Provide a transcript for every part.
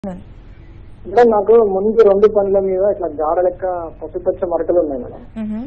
Madam నాకు ముందు రెండు పండ్ల మీద ఇట్లా జాడ లెక్క పసుపచ్చ మరకలు ఉన్నాయి మేడం మ్మ్.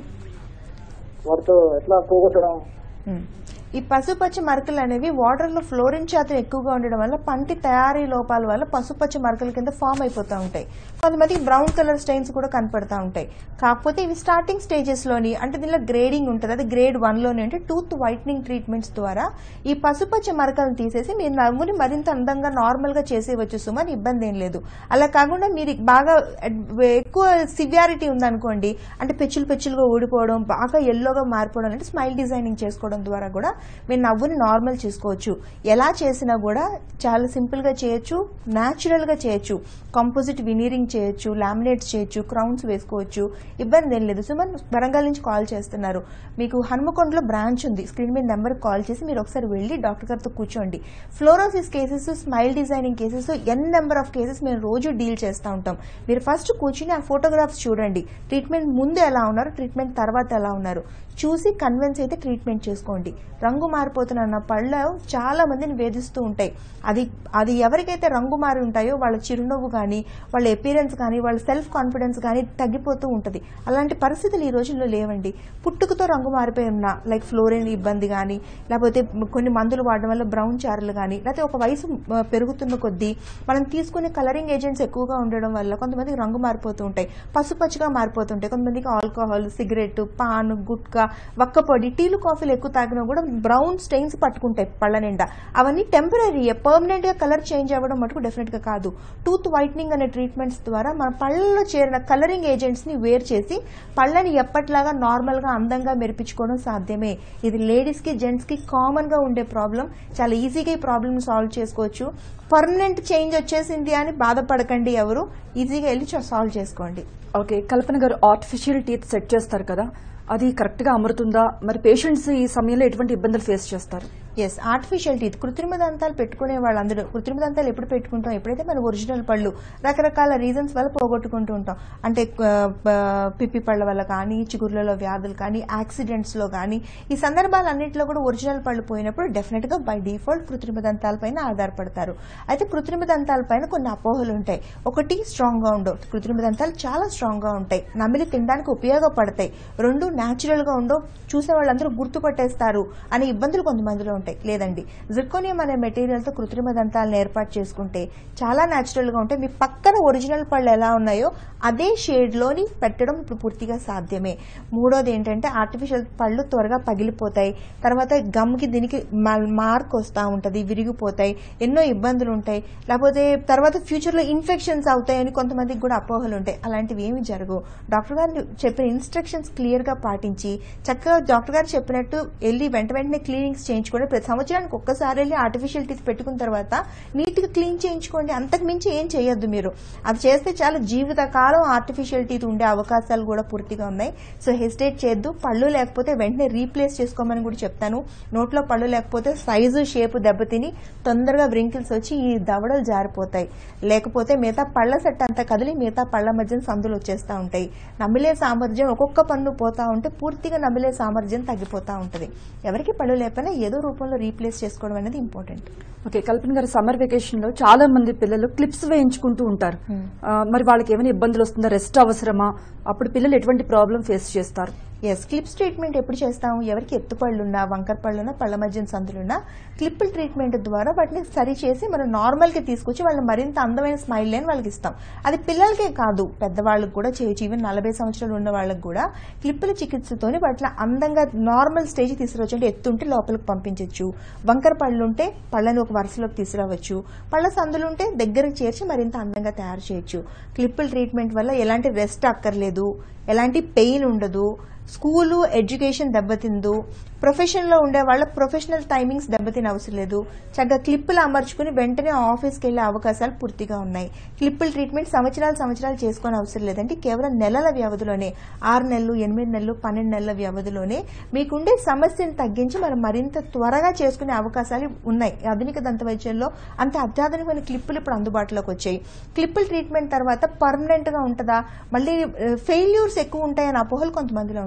వాటితో ఎట్లా పోగొట్టడం మ్మ్. ఈ పసుపచ్చ మరకలు అనేవి వాటర్ లో ఫ్లోరిన్ శాతం ఎక్కువగా ఉండడం వల్ల పంటి తయారీ లోపాల వల్ల పసుపచ్చ మరకల కింద ఫామ్ అయిపోతూ ఉంటాయి కొంతమందికి బ్రౌన్ కలర్ స్టెయిన్స్ కూడా కనపడతా ఉంటాయి కాకపోతే ఇవి స్టార్టింగ్ స్టేజెస్ లోని అంటే దీనిలో గ్రేడింగ్ ఉంటుంది అది గ్రేడ్ వన్ లోని అంటే టూత్ వైట్నింగ్ ట్రీట్మెంట్స్ ద్వారా ఈ పసుపచ్చ మరకలను తీసేసి మీరు నవ్వుని మరింత అందంగా నార్మల్ గా చేసేవచ్చు సుమని ఇబ్బంది ఏం లేదు అలా కాకుండా మీరు బాగా అడ్- ఎక్కువ సివియారిటీ ఉందనుకోండి అంటే పెచ్చులు పెచ్చులుగా ఊడిపోవడం బాగా ఎల్లోగా మారిపోవడం అంటే స్మైల్ డిజైనింగ్ చేసుకోవడం ద్వారా కూడా మీరు నవ్వుని నార్మల్ చేసుకోవచ్చు ఎలా చేసినా కూడా చాలా సింపుల్ గా చేయొచ్చు న్యాచురల్ గా చేయొచ్చు కంపోజిట్ వినీరింగ్ చేయొచ్చు లామినేట్స్ చేయొచ్చు క్రౌన్స్ వేసుకోవచ్చు ఇబ్బంది ఏం లేదు సుమన్ వరంగల్ నుంచి కాల్ చేస్తున్నారు మీకు హనుమకొండలో బ్రాంచ్ ఉంది స్క్రీన్ మీద నెంబర్ కాల్ చేసి మీరు ఒకసారి వెళ్ళి డాక్టర్ గారితో కూర్చోండి fluorosis cases smile designing cases N number of cases మేము రోజు డీల్ చేస్తూ ఉంటాం మీరు ఫస్ట్ కూర్చుని ఆ ఫోటోగ్రాఫ్స్ చూడండి ట్రీట్మెంట్ ముందు ఎలా ఉన్నారు ట్రీట్మెంట్ తర్వాత ఎలా ఉన్నారు చూసి కన్విన్స్ అయితే ట్రీట్మెంట్ చేసుకోండి రంగు మారిపోతున్న నా పళ్ళు చాలా మందిని వేధిస్తూ ఉంటాయి అది అది ఎవరికైతే రంగు మారి ఉంటాయో వాళ్ళ చిరునవ్వు కానీ వాళ్ళ ఎపీరెన్స్ కానీ వాళ్ళ సెల్ఫ్ కాన్ఫిడెన్స్ కానీ తగ్గిపోతూ ఉంటుంది అలాంటి పరిస్థితులు ఈ రోజుల్లో లేవండి పుట్టుకతో రంగు మారిపోయి ఉన్న లైక్ ఫ్లోరిన్ ఇబ్బంది కానీ లేకపోతే కొన్ని మందులు వాడడం వల్ల బ్రౌన్ చారలు కానీ లేకపోతే ఒక వయసు ఆ, పెరుగుతున్న కొద్దీ మనం తీసుకునే కలరింగ్ ఏజెంట్స్ ఎక్కువగా ఉండడం వల్ల కొంతమందికి రంగు మారిపోతూ ఉంటాయి పసుపచ్చగా మారిపోతుంటాయి కొంతమందికి ఆల్కహాల్ సిగరెట్ పాన్ గుట్కా వక్కపొడి టీలు కాఫీలు ఎక్కువ తాగినా కూడా బ్రౌన్ స్టెయిన్స్ పట్టుకుంటాయి పళ్ళ నిండా అవన్నీ టెంపరీ పర్మనెంట్ గా కలర్ చేంజ్ అవ్వడం మటుకు డెఫినెట్ గా కాదు టూత్ వైట్నింగ్ అనే ట్రీట్మెంట్స్ ద్వారా మన పళ్ళలో చేరిన కలరింగ్ ఏజెంట్స్ ని వేరు చేసి పళ్ళని ఎప్పటిలాగా నార్మల్ గా అందంగా మెరిపించుకోవడం సాధ్యమే ఇది లేడీస్ కి జెంట్స్ కి కామన్ గా ఉండే ప్రాబ్లం చాలా ఈజీగా ఈ ప్రాబ్లమ్ సాల్వ్ చేసుకోవచ్చు పర్మనెంట్ చేంజ్ వచ్చేసింది అని బాధపడకండి ఎవరు ఈజీగా వెళ్ళి సాల్వ్ చేసుకోండి ఓకే కల్పన గారు ఆర్టిఫిషియల్ టీత్ సెట్ చేస్తారు కదా అది కరెక్ట్ గా అమరుతుందా మరి పేషెంట్స్ ఈ సమయంలో ఎటువంటి ఇబ్బందులు ఫేస్ చేస్తారు ఎస్ ఆర్టిఫిషియల్ టీత్ కృత్రిమ దంతాలు పెట్టుకునే వాళ్ళందరూ కృత్రిమ దంతాలు ఎప్పుడు పెట్టుకుంటాం ఎప్పుడైతే మన ఒరిజినల్ పళ్ళు రకరకాల రీజన్స్ వల్ల పోగొట్టుకుంటూ ఉంటాం అంటే ఆ, ఆ, పిప్పి పళ్ళ వల్ల కానీ చిగుర్లలో వ్యాధులు కానీ యాక్సిడెంట్స్ లో కానీ ఈ సందర్భాలన్నింటిలో కూడా ఒరిజినల్ పళ్ళు పోయినప్పుడు డెఫినెట్ గా బై డిఫాల్ట్ కృత్రిమ దంతాల పైన ఆధారపడతారు అయితే కృత్రిమ దంతాల పైన కొన్ని అపోహలు ఉంటాయి ఒకటి స్ట్రాంగ్ గా ఉండవు కృత్రిమ దంతాలు చాలా స్ట్రాంగ్ గా ఉంటాయి నమిలి తినడానికి ఉపయోగపడతాయి రెండు న్యాచురల్ గా ఉండవు చూసే వాళ్ళందరూ గుర్తుపట్టేస్తారు అనే ఇబ్బందులు కొంతమందిలో ఉంటాయి లేదండి జిర్కోనియం అనే మెటీరియల్ తో కృత్రిమ దంతాలను ఏర్పాటు చేసుకుంటే చాలా న్యాచురల్ గా ఉంటాయి మీ పక్కన ఒరిజినల్ పళ్ళు ఎలా ఉన్నాయో అదే షేడ్ లోని పెట్టడం ఇప్పుడు పూర్తిగా సాధ్యమే మూడోది ఏంటంటే ఆర్టిఫిషియల్ పళ్ళు త్వరగా పగిలిపోతాయి తర్వాత గమ్ కి దీనికి మార్క్ వస్తూ ఉంటది విరిగిపోతాయి ఎన్నో ఇబ్బందులు ఉంటాయి లేకపోతే తర్వాత ఫ్యూచర్ లో ఇన్ఫెక్షన్స్ అవుతాయని కొంతమందికి కూడా అపోహలు ఉంటాయి అలాంటివి ఏమి జరగవు డాక్టర్ గారు చెప్పిన ఇన్స్ట్రక్షన్స్ క్లియర్ గా పాటించి చక్కగా డాక్టర్ గారు చెప్పినట్టు వెళ్ళి వెంట వెంటనే క్లీనింగ్స్ చేయించుకోండి ప్రతి సంవత్సరానికి ఒక్కసారి వెళ్ళి ఆర్టిఫిషియల్ టీత్ పెట్టుకున్న తర్వాత నీట్ గా క్లీన్ చేయించుకోండి అంతకు మించి ఏం చేయొద్దు మీరు అది చేస్తే చాలా జీవితకాలం ఆర్టిఫిషియల్ టీత్ ఉండే అవకాశాలు కూడా పూర్తిగా ఉన్నాయి సో హెసిటేట్ చేయొద్దు పళ్ళు లేకపోతే వెంటనే రీప్లేస్ చేసుకోమని కూడా చెప్తాను నోట్లో పళ్ళు లేకపోతే సైజు షేప్ దెబ్బతిని తొందరగా వ్రింకిల్స్ వచ్చి ఈ దవడలు జారిపోతాయి లేకపోతే మిగతా పళ్ళ సెట్ అంతా కదిలి మిగతా పళ్ళ మధ్యన సందులు వచ్చేస్తూ ఉంటాయి నమిలే సామర్థ్యం ఒక్కొక్క పన్ను పోతా ఉంటే పూర్తిగా నమిలే సామర్థ్యం తగ్గిపోతా ఉంటుంది ఎవరికి పళ్ళు లేకపోయినా ఏదో రూపంలో రీప్లేస్ చేసుకోవడం అనేది ఇంపార్టెంట్ ఓకే కల్పన గారు సమ్మర్ వెకేషన్ లో చాలా మంది పిల్లలు క్లిప్స్ వేయించుకుంటూ ఉంటారు ఆ, మరి వాళ్ళకి ఏమైనా ఇబ్బందులు వస్తుందా రెస్ట్ అవసరమా అప్పుడు పిల్లలు ఎటువంటి ప్రాబ్లం ఫేస్ చేస్తారు ఎస్ క్లిప్స్ ట్రీట్మెంట్ ఎప్పుడు చేస్తాము ఎవరికి ఎత్తుపళ్ళున్నా వంకర పళ్ళున్నా పళ్ళ మధ్యన సందులున్నా క్లిప్పుల ట్రీట్మెంట్ ద్వారా వాటిని సరి చేసి మనం నార్మల్కి తీసుకొచ్చి వాళ్ళని మరింత అందమైన స్మైల్ లేని వాళ్ళకి ఇస్తాం అది పిల్లలకే కాదు పెద్దవాళ్ళకి కూడా చేయొచ్చు ఈవెన్ నలభై సంవత్సరాలు ఉన్న వాళ్ళకి కూడా క్లిప్పుల చికిత్సతోని వాటిని అందంగా నార్మల్ స్టేజ్ తీసుకురావచ్చు అంటే ఎత్తుంటే లోపలికి పంపించవచ్చు వంకర పళ్ళు ఉంటే పళ్ళని ఒక వరుసలోకి తీసుకురావచ్చు పళ్ళ సందులు ఉంటే దగ్గరకు చేర్చి మరింత అందంగా తయారు చేయొచ్చు క్లిప్పుల ట్రీట్మెంట్ వల్ల ఎలాంటి రెస్ట్ అక్కర్లేదు ఎలాంటి పెయిన్ ఉండదు స్కూలు ఎడ్యుకేషన్ దెబ్బతిందు ప్రొఫెషన్లో ఉండే వాళ్ళ ప్రొఫెషనల్ టైమింగ్స్ దెబ్బతిన అవసరం లేదు చక్కగా క్లిప్పులు అమర్చుకుని వెంటనే ఆఫీస్కి వెళ్ళే అవకాశాలు పూర్తిగా ఉన్నాయి క్లిప్పుల ట్రీట్మెంట్ సంవత్సరాలు సంవత్సరాలు చేసుకునే అవసరం లేదంటే కేవలం నెలల వ్యవధిలోనే ఆరు నెలలు ఎనిమిది నెలలు పన్నెండు నెలల వ్యవధిలోనే మీకుండే సమస్యను తగ్గించి మనం మరింత త్వరగా చేసుకునే అవకాశాలు ఉన్నాయి ఆధునిక దంత వైద్యంలో అంత అత్యాధునికమైన క్లిప్పులు ఇప్పుడు అందుబాటులోకి వచ్చాయి క్లిప్పుల ట్రీట్మెంట్ తర్వాత పర్మనెంట్ గా ఉంటుందా మళ్ళీ ఫెయిల్యూర్స్ ఎక్కువ ఉంటాయని అపోహలు కొంతమందిలో ఉంటాయి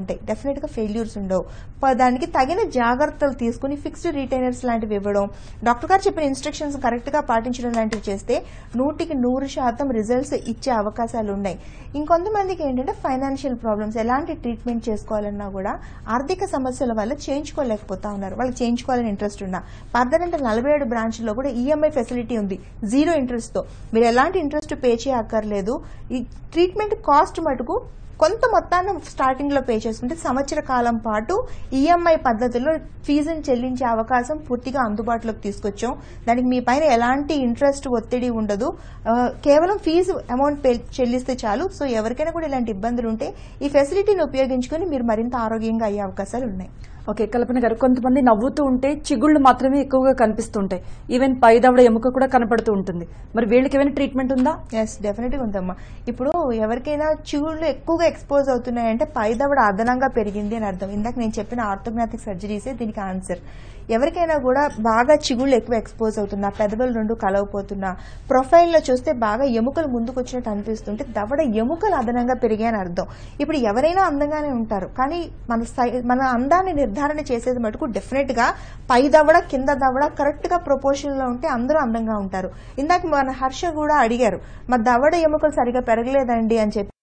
ఉంటాయి డెఫినెట్ గా ఫెయిల్యూర్స్ ఉండవు ప- దానికి తగిన జాగ్రత్తలు తీసుకుని ఫిక్స్డ్ రిటైనర్స్ లాంటివి ఇవ్వడం డాక్టర్ గారు చెప్పిన ఇన్స్ట్రక్షన్స్ కరెక్ట్ గా పాటించడం లాంటివి చేస్తే నూటికి నూరు శాతం రిజల్ట్స్ ఇచ్చే అవకాశాలు ఉన్నాయి ఇంకొంతమందికి ఏంటంటే ఫైనాన్షియల్ ప్రాబ్లమ్స్ ఎలాంటి ట్రీట్మెంట్ చేసుకోవాలన్నా కూడా ఆర్థిక సమస్యల వల్ల చేయించుకోలేకపోతా ఉన్నారు వాళ్ళకి చేయించుకోవాలని ఇంట్రెస్ట్ ఉన్నా ఫర్దర్ అంటే నలభై ఏడు బ్రాంచ్లో కూడా ఈఎంఐ ఫెసిలిటీ ఉంది జీరో ఇంట్రెస్ట్ తో మీరు ఎలాంటి ఇంట్రెస్ట్ పే చేయక్కర్లేదు ఈ ట్రీట్మెంట్ కాస్ట్ మటుకు కొంత మొత్తాన్ని స్టార్టింగ్ లో పే చేసుకుంటే సంవత్సర కాలం పాటు ఈఎంఐ పద్ధతిలో ఫీజుని చెల్లించే అవకాశం పూర్తిగా అందుబాటులోకి తీసుకొచ్చాం దానికి మీ పైన ఎలాంటి ఇంట్రెస్ట్ ఒత్తిడి ఉండదు ఆ, కేవలం ఫీజు అమౌంట్ పే చెల్లిస్తే చాలు సో ఎవరికైనా కూడా ఇలాంటి ఇబ్బందులు ఉంటే ఈ ఫెసిలిటీని ఉపయోగించుకొని మీరు మరింత ఆరోగ్యంగా అయ్యే అవకాశాలు ఉన్నాయి ఓకే కల్పన గారు కొంతమంది నవ్వుతూ ఉంటే చిగుళ్ళు మాత్రమే ఎక్కువగా కనిపిస్తుంటాయి ఈవెన్ పై దవడ ఎముక కూడా కనపడుతూ ఉంటుంది మరి వీళ్ళకి ఏమైనా ట్రీట్మెంట్ ఉందా ఎస్ డెఫినెట్గా ఉందమ్మా ఇప్పుడు ఎవరికైనా చిగుళ్ళు ఎక్కువగా ఎక్స్పోజ్ అవుతున్నాయంటే పైదవడ అదనంగా పెరిగింది అని అర్థం ఇందాక నేను చెప్పిన ఆర్థోగ్నాటిక్ సర్జరీసే దీనికి ఆన్సర్ ఎవరికైనా కూడా బాగా చిగుళ్ళు ఎక్కువ ఎక్స్పోజ్ అవుతున్నా పెదవులు రెండు కలవపోతున్నా ప్రొఫైల్లో చూస్తే బాగా ఎముకలు ముందుకు వచ్చినట్టు అనిపిస్తుంటే దవడ ఎముకలు అదనంగా పెరిగాయని అర్థం ఇప్పుడు ఎవరైనా అందంగానే ఉంటారు కానీ మన సై- మన అందాన్ని నిర్ధారణ చేసేది మటుకు డెఫినెట్ గా పై దవడ కింద దవడ కరెక్ట్ గా ప్రపోర్షన్ లో ఉంటే అందరూ అందంగా ఉంటారు ఇందాక మన హర్ష కూడా అడిగారు మా దవడ ఎముకలు సరిగా పెరగలేదండి అని చెప్పి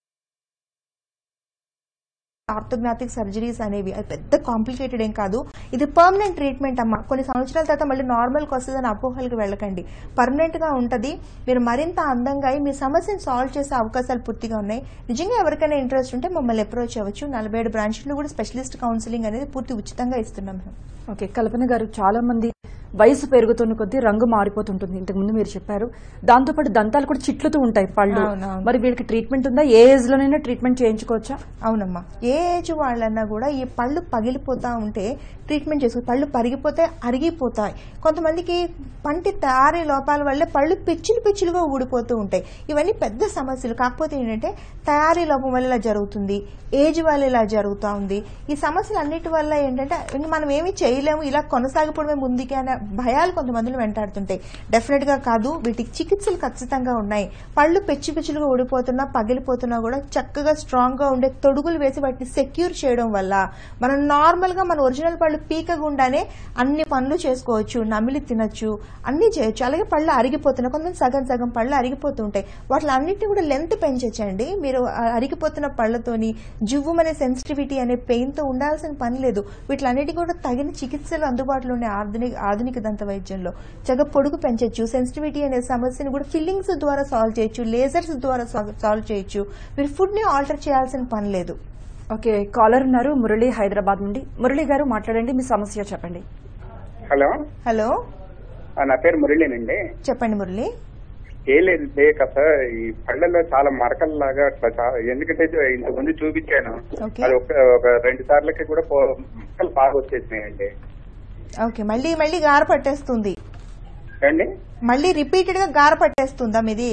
ఆర్థోగ్నాటిక్ సర్జరీస్ అనేవి అది పెద్ద కాంప్లికేటెడ్ ఏం కాదు ఇది పర్మనెంట్ ట్రీట్మెంట్ అమ్మా కొన్ని సంవత్సరాల తర్వాత మళ్ళీ నార్మల్కి వస్తుందని అపోహలకు వెళ్ళకండి పర్మనెంట్ గా ఉంటది మీరు మరింత అందంగా అయి మీ సమస్యను సాల్వ్ చేసే అవకాశాలు పూర్తిగా ఉన్నాయి నిజంగా ఎవరికైనా ఇంట్రెస్ట్ ఉంటే మమ్మల్ని అప్రోచ్ అవ్వచ్చు నలభై ఏడు బ్రాంచ్లు కూడా స్పెషలిస్ట్ కౌన్సిలింగ్ అనేది పూర్తి ఉచితంగా ఇస్తున్నాం మేము ఓకే కల్పన గారు చాలా మంది వయసు పెరుగుతున్న కొద్దీ రంగు మారిపోతుంటుంది ఇంతకు ముందు మీరు చెప్పారు దాంతోపాటు దంతాలు కూడా చిట్లుతూ ఉంటాయి పళ్ళు అవునవును. మరి వీళ్ళకి ట్రీట్మెంట్ ఉందా ఏ ఏజ్ లోనైనా ట్రీట్మెంట్ చేయించుకోవచ్చా అవునమ్మా ఏ ఏజ్ వాళ్ళన్నా కూడా ఈ పళ్ళు పగిలిపోతా ఉంటే ట్రీట్మెంట్ చేసుకో పళ్ళు పరిగిపోతే అరిగిపోతాయి కొంతమందికి పంటి తయారీ లోపాల వల్లే పళ్ళు పిచ్చిలు పిచ్చిలుగా ఊడిపోతూ ఉంటాయి ఇవన్నీ పెద్ద సమస్యలు కాకపోతే ఏంటంటే తయారీ లోపం వల్ల ఇలా జరుగుతుంది ఏజ్ వల్ల ఇలా జరుగుతూ ఉంది ఈ సమస్యలు అన్నిటి వల్ల ఏంటంటే ఇంక మనం ఏమీ చేయలేము ఇలా కొనసాగిపోవడమే ముందుకి అనే భయాలు కొంతమందిని వెంటాడుతుంటాయి డెఫినెట్ గా కాదు వీటికి చికిత్సలు ఖచ్చితంగా ఉన్నాయి పళ్ళు పెచ్చి పిచ్చులుగా ఊడిపోతున్నా పగిలిపోతున్నా కూడా చక్కగా స్ట్రాంగ్ గా ఉండే తొడుగులు వేసి వాటిని సెక్యూర్ చేయడం వల్ల మనం నార్మల్ గా మన ఒరిజినల్ పళ్ళు పీకగుండానే అన్ని పనులు చేసుకోవచ్చు నమిలి తినొచ్చు అన్ని చేయొచ్చు అలాగే పళ్ళు అరిగిపోతున్నాయి కొంతమంది సగం సగం పళ్ళు అరిగిపోతుంటాయి వాటి అన్నిటిని కూడా లెంత్ పెంచొచ్చండి మీరు ఆ అరిగిపోతున్న పళ్ళతోని జువ్వుమనే సెన్సిటివిటీ అనే పెయిన్ తో ఉండాల్సిన పని లేదు వీటిలన్నిటికీ కూడా తగిన చికిత్సలు అందుబాటులో ఉన్నాయి ఆధునిక ఆధునిక దంత వైద్యంలో చక్కగా పొడుగు పెంచొచ్చు సెన్సిటివిటీ అనే సమస్యను కూడా ఫిల్లింగ్స్ ద్వారా సాల్వ్ చేయొచ్చు లేజర్స్ ద్వారా సాల్వ్ చేయొచ్చు మీరు ఫుడ్ ని ఆల్టర్ చేయాల్సిన పని లేదు ఓకే కాలర్ ఉన్నారు మురళి హైదరాబాద్ నుండి మురళి గారు మాట్లాడండి మీ సమస్య చెప్పండి హలో హలో ఆ, నా పేరు మురళినండి చెప్పండి మురళి ఏం లేదు లేక సార్ ఈ పళ్ళల్లో చాలా మరకల్లాగా అట్లా చాలా ఎందుకంటే ఇంత ముందు చూపించాను ఓకే. అది ఒక ఒక రెండు సార్లకి కూడా పో- మరకలు బాగా వచ్చేసినాయండి ఓకే మళ్ళీ మళ్ళీ గార పట్టేస్తుంది అండి మళ్ళీ రిపీటెడ్ గా గార పట్టేస్తుందా మీది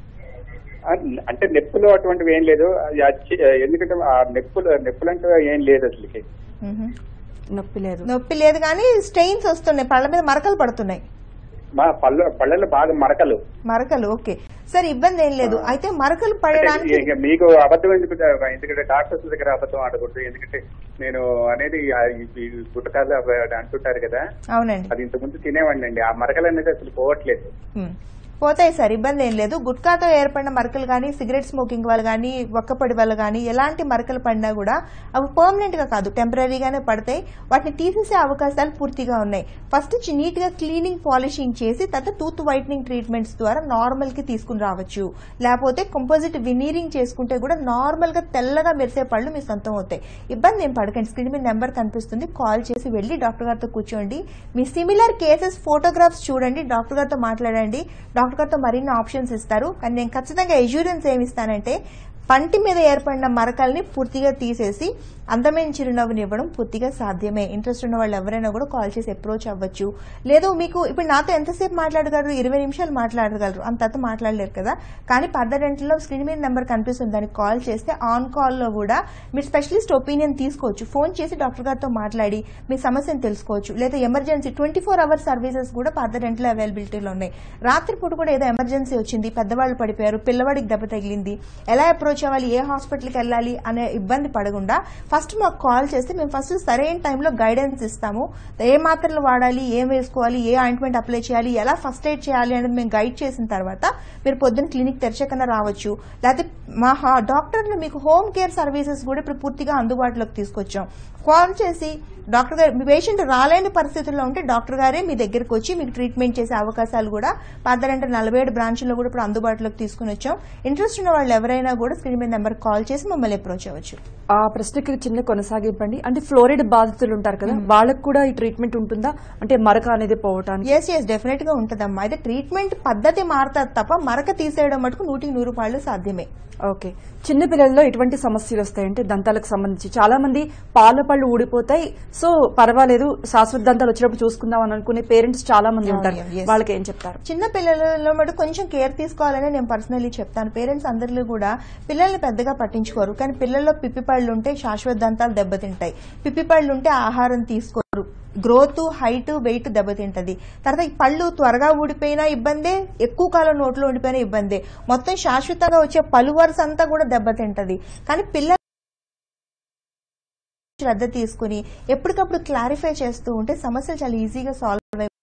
ఆ, అంటే నొప్పులు అటువంటివి ఏం లేదు అది వచ్చి- ఎందుకంటే ఆ నొప్పులు నొప్పులంటూ ఏం లేదు అసలుకి మ్హూ. నొప్పి లేదు నొప్పి లేదు కానీ స్టెయిన్స్ వస్తున్నాయి పళ్ళ మీద మరకలు పడుతున్నాయి మా పళ్ళు పళ్ళల్లో బాగా మరకలు మరకలు ఓకే సరే ఇబ్బంది ఏం లేదు అయితే మరకలు అంటే పడడానికి ఇక మీకు అబద్ధం ఎందుకు ఎందుకంటే డాక్టర్స్ దగ్గర అబద్ధం ఆడకూడదు ఎందుకంటే నేను అనేది ఆ ఈ- ఈ గుట్టకాలు అవి అంటుంటారు కదా అవునండి అది ఇంత ముందు తినేవాడిని అండి ఆ మరకలు అనేది అసలు పోవట్లేదు ఉమ్. పోతాయి సార్ ఇబ్బంది ఏం లేదు గుట్కాతో ఏర్పడిన మరకలు కానీ సిగరెట్ స్మోకింగ్ వల్ల కానీ ఒక్కపడి వల్ల కానీ ఎలాంటి మరకలు పడినా కూడా అవి పర్మనెంట్ గా కాదు టెంపరీగానే పడతాయి వాటిని తీసేసే అవకాశాలు పూర్తిగా ఉన్నాయి ఫస్ట్ నీట్ గా క్లీనింగ్ పాలిషింగ్ చేసి తర్వాత టూత్ వైట్నింగ్ ట్రీట్మెంట్స్ ద్వారా నార్మల్ కి తీసుకుని రావచ్చు లేకపోతే కంపోజిట్ వినీరింగ్ చేసుకుంటే కూడా నార్మల్ గా తెల్లగా మెరిసే పళ్ళు మీ సొంతం అవుతాయి ఇబ్బంది ఏం పడకండి స్క్రీన్ మీద నెంబర్ కనిపిస్తుంది కాల్ చేసి వెళ్ళి డాక్టర్ గారితో కూర్చోండి మీ సిమిలర్ కేసెస్ ఫోటోగ్రాఫ్స్ చూడండి డాక్టర్ గారితో మాట్లాడండి డాక్టర్ గారితో మరిన్ని ఆప్షన్స్ ఇస్తారు కానీ నేను ఖచ్చితంగా ఎష్యూరెన్స్ ఏమి ఇస్తానంటే పంటి మీద ఏర్పడిన మరకల్ని పూర్తిగా తీసేసి అందమైన చిరునవ్వుని ఇవ్వడం పూర్తిగా సాధ్యమే ఇంట్రెస్ట్ ఉన్న వాళ్ళు ఎవరైనా కూడా కాల్ చేసి అప్రోచ్ అవ్వచ్చు లేదు మీకు ఇప్పుడు నాతో ఎంతసేపు మాట్లాడగలరు ఇరవై నిమిషాలు మాట్లాడగలరు అంత మాట్లాడలేరు కదా కానీ పద్దెంటలో స్క్రీన్ మీద నెంబర్ కనిపిస్తుంది దానికి కాల్ చేస్తే ఆన్ కాల్లో కూడా మీరు స్పెషలిస్ట్ ఒపీనియన్ తీసుకోవచ్చు ఫోన్ చేసి డాక్టర్ గారితో మాట్లాడి మీ సమస్యను తెలుసుకోవచ్చు లేదా emergency twenty four hours services కూడా పద్దెంటలో అవైలబిలిటీలో ఉన్నాయి రాత్రిపూట కూడా ఏదో ఎమర్జెన్సీ వచ్చింది పెద్దవాళ్ళు పడిపోయారు పిల్లవాడికి దెబ్బ తగిలింది ఎలా అప్రోచ్ అప్రోచ్ అవ్వాలి ఏ హాస్పిటల్కి వెళ్ళాలి అనే ఇబ్బంది పడకుండా ఫస్ట్ మాకు కాల్ చేస్తే మేము ఫస్ట్ సరైన టైంలో గైడెన్స్ ఇస్తాము ఏ మాత్రలు వాడాలి ఏం వేసుకోవాలి ఏ ఆయింట్మెంట్ అప్లై చేయాలి ఎలా ఫస్ట్ ఎయిడ్ చేయాలి అనేది మేము గైడ్ చేసిన తర్వాత మీరు పొద్దున్న క్లినిక్ తెరచకన్నా రావచ్చు లేకపోతే మా హా- డాక్టర్లు మీకు హోమ్ కేర్ సర్వీసెస్ కూడా ఇప్పుడు పూర్తిగా అందుబాటులోకి తీసుకొచ్చాం కాల్ చేసి డాక్టర్ గారు మీ పేషెంట్ రాలేని పరిస్థితుల్లో ఉంటే డాక్టర్ గారే మీ దగ్గరకు వచ్చి మీకు ట్రీట్మెంట్ చేసే అవకాశాలు కూడా పద్దరంటే నలభై ఏడు బ్రాంచ్లో కూడా ఇప్పుడు అందుబాటులోకి తీసుకుని వచ్చాం ఇంట్రెస్ట్ ఉన్న వాళ్ళు ఎవరైనా కూడా స్క్రీన్ మీద నెంబర్ కాల్ చేసి మమ్మల్ని అప్రోచ్ అవ్వచ్చు ఆ ప్రశ్నకి చిన్న కొనసాగింపండి అంటే ఫ్లోరైడ్ బాధితులు ఉంటారు కదా వాళ్ళకు కూడా ఈ ట్రీట్మెంట్ ఉంటుందా అంటే మరక అనేది పోవటానికి ఎస్ ఎస్ డెఫినెట్ గా ఉంటదమ్మా అయితే ట్రీట్మెంట్ పద్ధతి మారుతుంది తప్ప మరక తీసేయడం మటుకు నూటికి నూరు పాళ్ళు సాధ్యమే ఓకే చిన్న పిల్లల్లో ఎటువంటి సమస్యలు వస్తాయంటే దంతాలకు సంబంధించి చాలా మంది పాల పళ్ళు ఊడిపోతాయి సో పర్వాలేదు శాశ్వత దంతాలు వచ్చినప్పుడు చూసుకుందాం అని అనుకునే పేరెంట్స్ చాలా మంది ఉంటారు అవును, yes. వాళ్ళకి ఏం చెప్తారు చిన్న పిల్లలలో మటు కొంచెం కేర్ తీసుకోవాలని నేను పర్సనలీ చెప్తాను పేరెంట్స్ అందరిలో కూడా పిల్లల్ని పెద్దగా పట్టించుకోరు కానీ పిల్లల్లో పిప్పి పళ్ళు ఉంటే శాశ్వత దంతాలు దెబ్బతింటాయి పిప్పి పళ్ళు ఉంటే ఆహారం తీసుకోరు గ్రోత్ హైట్ వెయిట్ దెబ్బతింటది తర్వాత ఈ పళ్ళు త్వరగా ఊడిపోయినా ఇబ్బందే ఎక్కువ కాలం నోట్లో ఉండిపోయినా ఇబ్బందే మొత్తం శాశ్వతంగా వచ్చే పలు వరుస అంతా కూడా దెబ్బతింటది కానీ పిల్లలు శ్రద్ధ తీసుకుని ఎప్పటికప్పుడు క్లారిఫై చేస్తూ ఉంటే సమస్యలు చాలా ఈజీగా సాల్వ్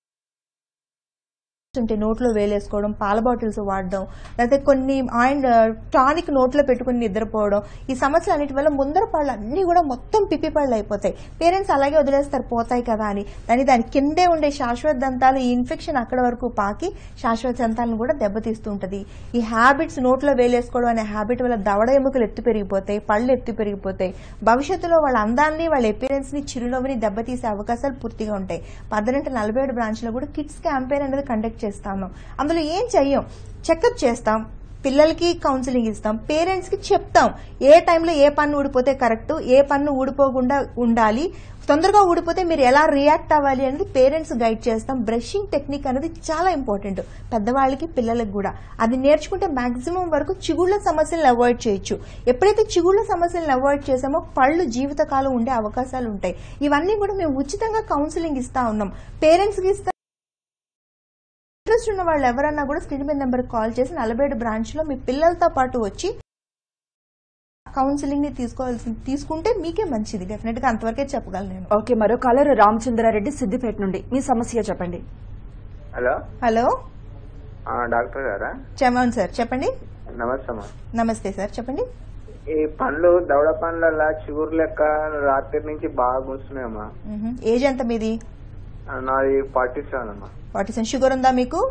ఉంటే నోట్లో వేలేసుకోవడం పాల బాటిల్స్ వాడడం లేకపోతే కొన్ని ఆయిల్ టానిక్ నోట్లో పెట్టుకుని నిద్రపోవడం ఈ సమస్యలు అన్నిటి వల్ల ముందర పళ్ళు అన్ని కూడా మొత్తం పిప్పి పళ్ళు అయిపోతాయి పేరెంట్స్ అలాగే వదిలేస్తారు పోతాయి కదా అని దాని దాని కిందే ఉండే శాశ్వత దంతాలు ఈ ఇన్ఫెక్షన్ అక్కడ వరకు పాకి శాశ్వత దంతాలను కూడా దెబ్బతీస్తూ ఉంటది ఈ హ్యాబిట్స్ నోట్లో వేలేసుకోవడం అనే హ్యాబిట్ వల్ల దవడ ఎముకలు ఎత్తు పెరిగిపోతాయి పళ్ళు ఎత్తు పెరిగిపోతాయి భవిష్యత్తులో వాళ్ళ అందాన్ని వాళ్ళ అపీరెన్స్ ని చిరునవ్వుని దెబ్బతీసే అవకాశాలు పూర్తిగా ఉంటాయి పద్దెనిమిది నలభై ఏడు బ్రాంచ్ లో కూడా కిడ్స్ క్యాంపెయిన్ అనేది కండక్ట్ చేస్తా ఉన్నాం అందులో ఏం చెయ్యం చెకప్ చేస్తాం పిల్లలకి కౌన్సిలింగ్ ఇస్తాం పేరెంట్స్ కి చెప్తాం ఏ టైంలో ఏ పన్ను ఊడిపోతే కరెక్ట్ ఏ పన్ను ఊడిపోకుండా ఉండాలి తొందరగా ఊడిపోతే మీరు ఎలా రియాక్ట్ అవ్వాలి అనేది పేరెంట్స్ గైడ్ చేస్తాం బ్రషింగ్ టెక్నిక్ అనేది చాలా ఇంపార్టెంట్ పెద్దవాళ్ళకి పిల్లలకు కూడా అది నేర్చుకుంటే మాక్సిమం వరకు చిగుళ్ళ సమస్యలను అవాయిడ్ చేయొచ్చు ఎప్పుడైతే చిగుళ్ళ సమస్యలను అవాయిడ్ చేసామో పళ్ళు జీవితకాలం ఉండే అవకాశాలు ఉంటాయి ఇవన్నీ కూడా మేము ఉచితంగా కౌన్సిలింగ్ ఇస్తా ఉన్నాం పేరెంట్స్ కి ఇస్తా ఇంట్రెస్ట్ ఉన్న వాళ్ళు ఎవరన్నా కూడా స్క్రీన్ మీద నెంబర్ కాల్ చేసి నలభై ఏడు బ్రాంచ్ లో మీ పిల్లలతో పాటు వచ్చి కౌన్సిలింగ్ ని తీసుకోవాల్సి తీసుకుంటే మీకే మంచిది డెఫినెట్ గా అంతవరకే చెప్పగలను నేను ఓకే మరో కలర్ రామచంద్రారెడ్డి సిద్దిపేట నుండి మీ సమస్య చెప్పండి హలో హలో ఆ, డాక్టర్ గారా చెమౌన్ సార్ చెప్పండి నమస్తే అమ్మా నమస్తే సార్ చెప్పండి ఈ పండ్లు దవడ పండ్ల చిగురు లెక్క రాత్రి నుంచి బాగా గుస్తున్నాయమ్మా మ్హూ. ఏజ్ ఎంత మీది ఆ, నాది ఫార్టీ సెవెన్ అమ్మా ఫార్టీ సెవెన్ షుగర్ ఉందా మీకు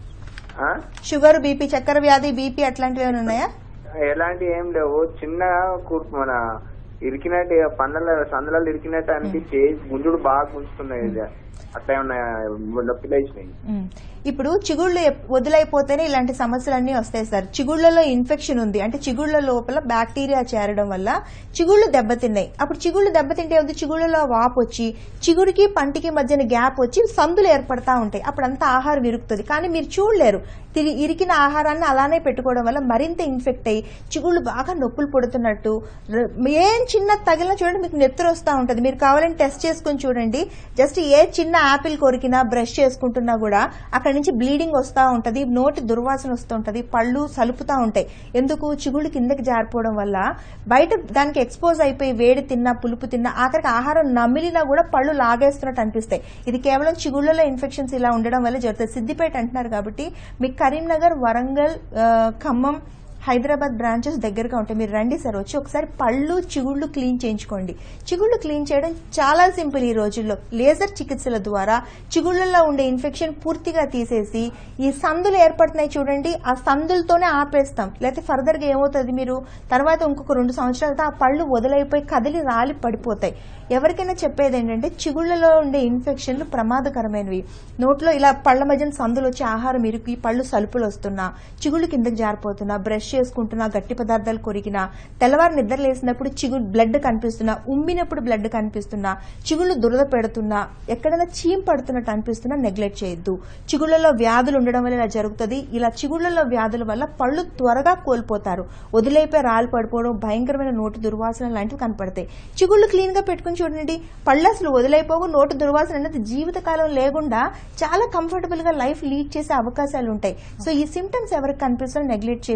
ఆ? షుగర్ బీపీ చక్కెర వ్యాధి బీపీ అట్లాంటివి ఏమైనా ఉన్నాయా ఎలాంటి ఏం లేవు చిన్నగా కూర్ మన ఇరికినట్టు పండ్ల సందులలో ఇరికినట్టు అనిపించి గుంజుడు బాగా గుంజుతున్నాయి ఇది. అట్లా ఏమన్నా నొప్పి లేచినాయి మ్మ్. ఇప్పుడు చిగుళ్ళు ఎప్- వదిలైపోతేనే ఇలాంటి సమస్యలన్నీ వస్తాయి సార్ చిగుళ్ళలో ఇన్ఫెక్షన్ ఉంది అంటే చిగుళ్ళ లోపల బ్యాక్టీరియా చేరడం వల్ల చిగుళ్ళు దెబ్బతిన్నాయి అప్పుడు చిగుళ్ళు దెబ్బతింటే ఉంది చిగుళ్ళలో వాపు వచ్చి చిగురికి పంటికి మధ్యన గ్యాప్ వచ్చి సందులు ఏర్పడతా ఉంటాయి అప్పుడు అంతా ఆహారం ఇరుకుతుంది కానీ మీరు చూడలేరు తిరిగి ఇరికిన ఆహారాన్ని అలానే పెట్టుకోవడం వల్ల మరింత ఇన్ఫెక్ట్ అయ్యి చిగుళ్ళు బాగా నొప్పులు పుడుతున్నట్టు ర- ఏం చిన్న తగిలినా చూడండి మీకు నెత్తురు వస్తూ ఉంటుంది మీరు కావాలని టెస్ట్ చేసుకుని చూడండి జస్ట్ ఏ చిన్న యాపిల్ కొరికినా బ్రష్ చేసుకుంటున్నా కూడా అక్కడ నుంచి బ్లీడింగ్ వస్తూ ఉంటది నోటి దుర్వాసన వస్తూ ఉంటది పళ్ళు సలుపుతా ఉంటాయి ఎందుకు చిగుళ్ళు కిందకి జారిపోవడం వల్ల బయట దానికి ఎక్స్పోజ్ అయిపోయి వేడి తిన్నా పులుపు తిన్నా ఆఖరికి ఆహారం నమిలినా కూడా పళ్ళు లాగేస్తున్నట్టు అనిపిస్తాయి ఇది కేవలం చిగుళ్ళలో ఇన్ఫెక్షన్స్ ఇలా ఉండడం వల్ల జరుగుతుంది సిద్దిపేట అంటున్నారు కాబట్టి మీకు కరీంనగర్ వరంగల్ ఆ, ఖమ్మం హైదరాబాద్ బ్రాంచెస్ దగ్గరగా ఉంటాయి మీరు రండి సార్ వచ్చి ఒకసారి పళ్ళు చిగుళ్ళు క్లీన్ చేయించుకోండి చిగుళ్ళు క్లీన్ చేయడం చాలా సింపుల్ ఈ రోజుల్లో లేజర్ చికిత్సల ద్వారా చిగుళ్ళల్లో ఉండే ఇన్ఫెక్షన్ పూర్తిగా తీసేసి ఈ సందులు ఏర్పడుతున్నాయి చూడండి ఆ సందులతోనే ఆపేస్తాం లేకపోతే ఫర్దర్ గా ఏమవుతుంది మీరు తర్వాత ఇంకొక రెండు సంవత్సరాలతో ఆ పళ్ళు వదిలైపోయి కదిలి రాలి పడిపోతాయి ఎవరికైనా చెప్పేది ఏంటంటే చిగుళ్ళలో ఉండే ఇన్ఫెక్షన్లు ప్రమాదకరమైనవి నోట్లో ఇలా పళ్ళ మధ్యన సందులు వచ్చి ఆహారం ఇరికి పళ్ళు సలుపులు వస్తున్నా చిగుళ్ళు కిందకి జారిపోతున్నా బ్రష్ చేసుకుంటున్నా గట్టి పదార్థాలు కొరికినా తెల్లవారు నిద్ర లేసినప్పుడు చిగురు బ్లడ్ కనిపిస్తున్నా ఉమ్మినప్పుడు బ్లడ్ కనిపిస్తున్నా చిగుళ్ళు దురద పెడుతున్నా ఎక్కడైనా చీమ్ పడుతున్నట్టు అనిపిస్తున్నా నెగ్లెక్ట్ చేయొద్దు చిగుళ్ళలో వ్యాధులు ఉండడం వల్ల ఇలా జరుగుతుంది ఇలా చిగుళ్ళలో వ్యాధుల వల్ల పళ్ళు త్వరగా కోల్పోతారు వదిలేపై రాళ్ళు పడిపోవడం భయంకరమైన నోటి దుర్వాసన లాంటివి కనపడతాయి చిగుళ్ళు క్లీన్ గా పెట్టుకుని చూడండి పళ్ళు అసలు వదిలేపోగు నోటి దుర్వాసన అనేది జీవితకాలం లేకుండా చాలా కంఫర్టబుల్ గా లైఫ్ లీడ్ చేసే అవకాశాలు ఉంటాయి సో ఈ సిమ్టమ్స్ ఎవరికి కనిపిస్తున్నా నెగ్లెక్ట్ చేయొద్దు చిగుళ్ళ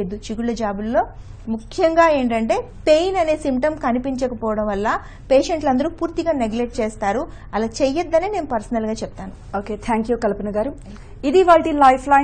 గుండె జాబుల్లో ముఖ్యంగా ఏంటంటే పెయిన్ అనే సిమ్టమ్ కనిపించకపోవడం వల్ల పేషెంట్లు అందరూ పూర్తిగా నెగ్లెక్ట్ చేస్తారు అలా చెయ్యొద్దనే నేను పర్సనల్ గా చెప్తాను ఓకే థ్యాంక్ యూ కల్పన గారు ఇది వాటి లైఫ్ లైన్